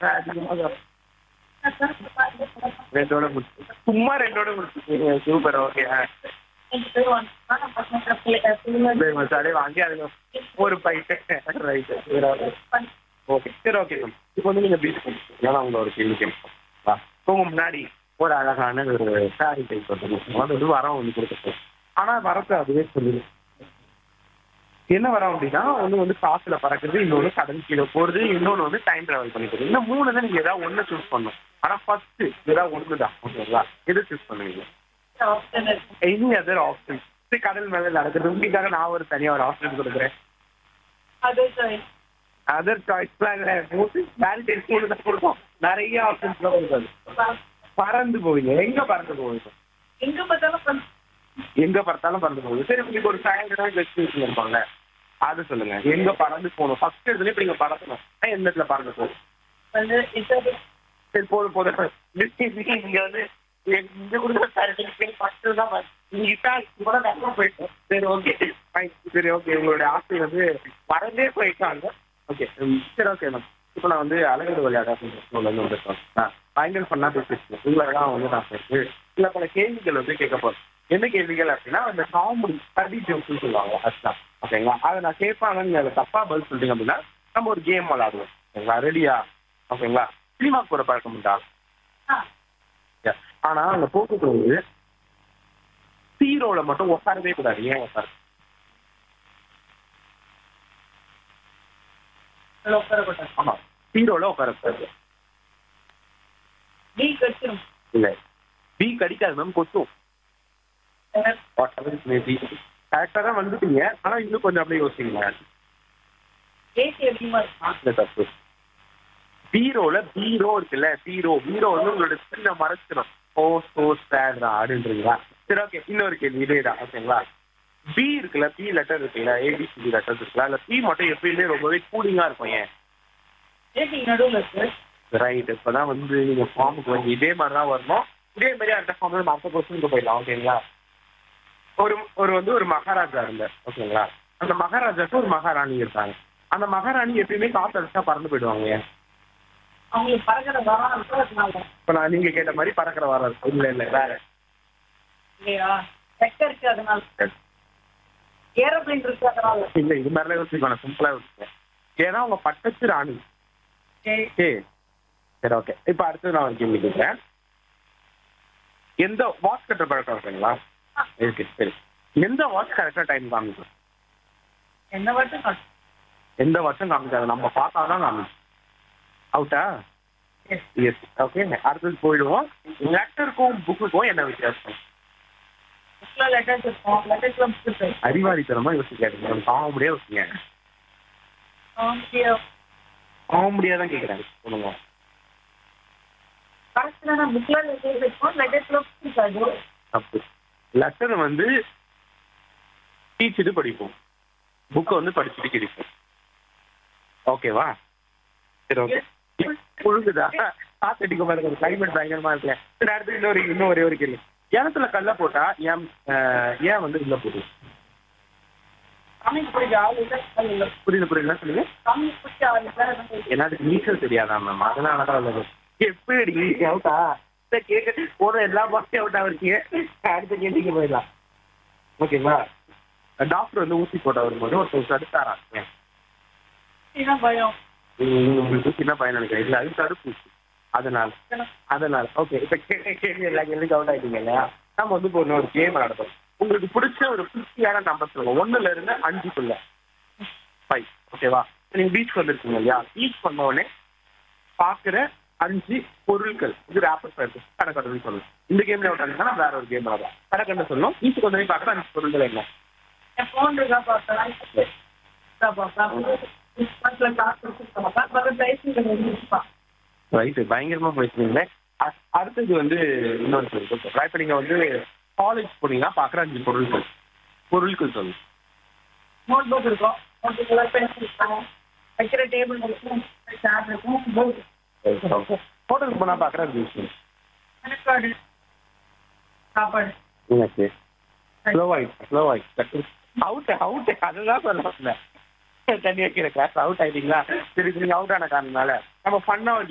அதிகமாக ரெண்டோட முடிச்சு சும்மா ரெண்டோட முடிச்சுக்கீங்க சூப்பர் ஓகே அப்படியே வாங்கி அதுல ஒரு பைட்டு ரைட் ஓகே சரி ஓகே மேம் இப்போ வந்து நீங்க பீச் ஏன்னா உங்களை ஒரு கேள்வி கேட்போம் உங்க முன்னாடி ஒரு அழகான ஒரு சாரி டைப் வந்து அது வந்து வரம் வந்து கொடுத்துருக்கோம் ஆனா வரத்தை அதுவே சொல்லுது என்ன வரோம் அப்படின்னா ஒன்று வந்து காசுல பறக்குது இன்னொன்று கடல் கீழே போறது இன்னொன்று வந்து டைம் டிராவல் பண்ணிக்கிறது இந்த மூணு தான் நீங்க ஏதாவது ஒன்று சூஸ் பண்ணணும் ஆனா ஃபர்ஸ்ட் ஏதாவது ஒன்று தான் ஓகேங்களா எது சூஸ் பண்ணுவீங்க எனி அதர் ஆப்ஷன் கடல் மேல நடக்குது உங்களுக்காக நான் ஒரு தனியா ஒரு ஆப்ஷன் கொடுக்குறேன் அதர் சாய்ஸ்லாம் இல்லை மோஸ்ட்லி வேலிடேட் மூணு தான் கொடுப்போம் நிறைய ஆப்ஷன்ஸ்லாம் கொடுக்காது பறந்து போவீங்க எங்க பறந்து போவீங்க எங்க பார்த்தாலும் எங்க பார்த்தாலும் பறந்து போகுது சரி உங்களுக்கு ஒரு ஃபேவரட் டெஸ்டினேஷன் இருப்பாங்க அது சொல்லுங்க எங்க பறந்து போகணும் ஃபர்ஸ்ட் இடத்துல இப்ப நீங்க பறக்கணும் ஆனா எந்த இடத்துல பறந்து போகணும் வந்து இது சரி போதும் போதும் நீங்க வந்து எங்க கொடுக்குற ஃபேவரட் ஃபர்ஸ்ட் தான் நீங்க இப்ப கூட நல்லா போயிட்டோம் சரி ஓகே சரி ஓகே உங்களுடைய ஆசை வந்து பறந்தே போயிட்டாங்க ஓகே சரி ஓகே மேம் இப்போ நான் வந்து அழகு விளையாட வந்து வந்திருக்கோம் பயங்கர பண்ணா பேசிட்டு உங்களெல்லாம் வந்து நான் சேர்த்து சில பல கேள்விகள் வந்து கேட்க போறேன் என்ன கேள்விகள் அப்படின்னா அந்த காமெடி ஸ்டடி ஜோக்ஸ்னு சொல்லுவாங்க அதுதான் ஓகேங்களா அதை நான் கேட்பாங்க நீங்க அதை தப்பா பதில் சொல்றீங்க அப்படின்னா நம்ம ஒரு கேம் விளாடுவோம் ஓகேங்களா ரெடியா ஓகேங்களா சினிமா போற பழக்கம் உண்டா ஆ, Yeah. ஆனா அந்த போக்குவரத்து ஹீரோல மட்டும் உட்காரவே கூடாது ஏன் உட்கார இதுல உட்காரக்கூடாது. ஆமா ஹீரோல உட்காரக்கூடாது டீ கடிச்சிரும். இல்ல பி கடிக்காது மேம் கொத்தும் கரெக்டா தான் வந்துட்டீங்க ஆனா இன்னும் கொஞ்சம் அப்படியே யோசிங்க ஏசி அதிகமா இருக்குமா? இல்ல தப்பு பீரோல பீரோ இருக்குல்ல பீரோ பீரோ வந்து உங்களோட ஸ்கின்னை மறைச்சிடும் ஓ சோ சேட் ஆடுன்றீங்களா சரி ஓகே இன்னொரு கேள்வி இதே தான் ஓகேங்களா பி இருக்குல்ல பி லெட்டர் இருக்குல்ல ஏபிசிடி லெட்டர் இருக்குல்ல அதுல பி மட்டும் எப்பயுமே ரொம்பவே கூலிங்கா இருக்கும் ஏன் ஏசி நடுவுல இருக்கு. ரைட் இப்பதான் வந்து நீங்க ஃபார்முக்கு வந்து இதே மாதிரி தான் வரணும் இதே மாதிரி அடுத்த ஃபார்ம்ல மற்ற கொஸ்டினுக்கு போயிடலாம் ஓகேங்களா ஒரு ஒரு வந்து ஒரு மகாராஜா இருந்தார் ஓகேங்களா அந்த மகாராஜாக்கு ஒரு மகாராணி இருக்காங்க அந்த மகாராணி எப்பயுமே காத்து அடிச்சா பறந்து போயிடுவாங்க ஏன் அவங்களுக்கு பறக்கிற வரம் இருக்கிறதுனால. இப்ப நான் நீங்க கேட்ட மாதிரி பறக்கிற வர இல்ல இல்ல வேற இல்லையா? ரெக்கை இருக்கு அதனால. ஏரோப்ளேன் இருக்கு அதனால. இல்ல இது மாதிரிலாம் யோசிக்கணும் சிம்பிளா யோசிக்கேன் ஏன்னா அவங்க பட்டத்து ராணி சரி. சரி சரி ஓகே இப்ப அடுத்து நான் ஒரு கேள்வி கேட்கிறேன் எந்த வாட்ச் கட்டுற பழக்கம் இருக்குங்களா இருக்கு சரி எந்த வாட்ச் கரெக்டா டைம் காமிக்கும் என்ன மட்டும் காட்டு. எந்த வாட்சும் காமிக்காது நம்ம பார்த்தா தான் காமிக்கும் அவுட்டா Yes. எஸ் ஓகே அடுத்தது போயிடுவோம் லெட்டருக்கும் புக்குக்கும் என்ன வித்தியாசம் புக்ல letters இருக்கும். lettersல book இருக்கு. அறிவாளித்தனமா யோசிக்காதீங்க காமெடியா யோசிங்க Okay. காமெடியா தான் கேட்குறேன் சொல்லுங்க கரெக்ட்ல நான் புக்ல letters இருக்கும். lettersல book இருக்காது. தப்பு லெட்டர் வந்து டீச்சிட்டு படிப்போம் புக்கை வந்து படிச்சுட்டு கிடைக்கும் ஓகேவா சரி ஓகே புழுகுதா காத்தடிக்க மாதிரி ஒரு கிளைமேட் பயங்கரமா இருக்குல்ல சரி அடுத்து இன்னொரு இன்னும் ஒரே ஒரு கேள்வி கிணத்துல கல்ல போட்டா ஏன் அஹ், ஏன் வந்து உள்ள போகுது தமிழ் பிடிச்ச ஆள் இல்ல, ஆள் இல்ல. புரியுது புரியுது என்ன சொல்லுங்க தமிழ் பிடிச்ச ஆள் இல்ல, அதான் இல்ல. ஏன்னா அதுக்கு நீச்சல் தெரியாதா மேம் அதனால தான் உள்ளது எப்படி அவுட்டா கேட்க போற எல்லா பாஸ்டையும் அவுட் ஆகிருக்கீங்க அடுத்த கேள்விக்கு போயிடலாம் ஓகேங்களா டாக்டர் வந்து ஊசி போட்ட வரும்போது ஒருத்தர் தடுத்தாராம் ஏன்? என்ன பயம் உம் உங்களுக்கு சின்ன பையன் நினைக்கிறேன் இல்ல அது தடுப்பூசி அதனால அதனால ஓகே இப்ப கேட்ட கேள்வி எல்லா கேள்விக்கும் அவுட் ஆயிட்டீங்க இல்லையா நம்ம வந்து இப்போ ஒரு கேம் நடத்தும் உங்களுக்கு பிடிச்ச ஒரு குட்டியான நம்பர் சொல்லுங்க ஒண்ணுல இருந்து அஞ்சுக்குள்ள ஃபைவ் ஓகேவா நீங்க பீச் வந்திருக்கீங்க இல்லையா பீச் பண்ண உடனே பாக்குற அஞ்சு பொருட்கள் இது ரேப்பர் இருக்கு கணக்கடன்னு சொல்லணும் இந்த கேம்ல அவுட் ஆனா வேற ஒரு கேம் ஆகும் கணக்கண்ண சொல்லணும் பீச்சுக்கு வந்து பாக்குற அஞ்சு பொருட்கள் என்ன என் போன் இருக்கா பார்த்தா இருக்கா பார்த்தா பஸ்ல காசு இருக்கு பார்த்தா பக்கத்து டைஸ் ரைட்டு பயங்கரமா பேசுறீங்களே அ- அடுத்தது வந்து இன்னொரு சொல்லுங்க இப்போ நீங்க வந்து காலேஜ் போனீங்கன்னா பாக்குற அஞ்சு பொருட்கள் பொருட்கள் சொல்லு நோட் புக் இருக்கும் நோட் புக்ல பென்சில் இருக்கும் வைக்கிற டேபிள் இருக்கும் சேர் இருக்கும் புக் ஹோட்டலுக்கு போனா பாக்குற அஞ்சு விஷயம் கணக்காடு சாப்பாடு ஓகே ஸ்லோ ஆயிடுச்சு ஸ்லோ ஆயிடுச்சு அவுட் அவுட் அதுதான் சொல்ல வந்தேன் தண்ணி வைக்கிற கிளாஸ் அவுட் ஆயிட்டீங்களா சரி நீங்க அவுட் ஆன காரணனால நம்ம பண்ண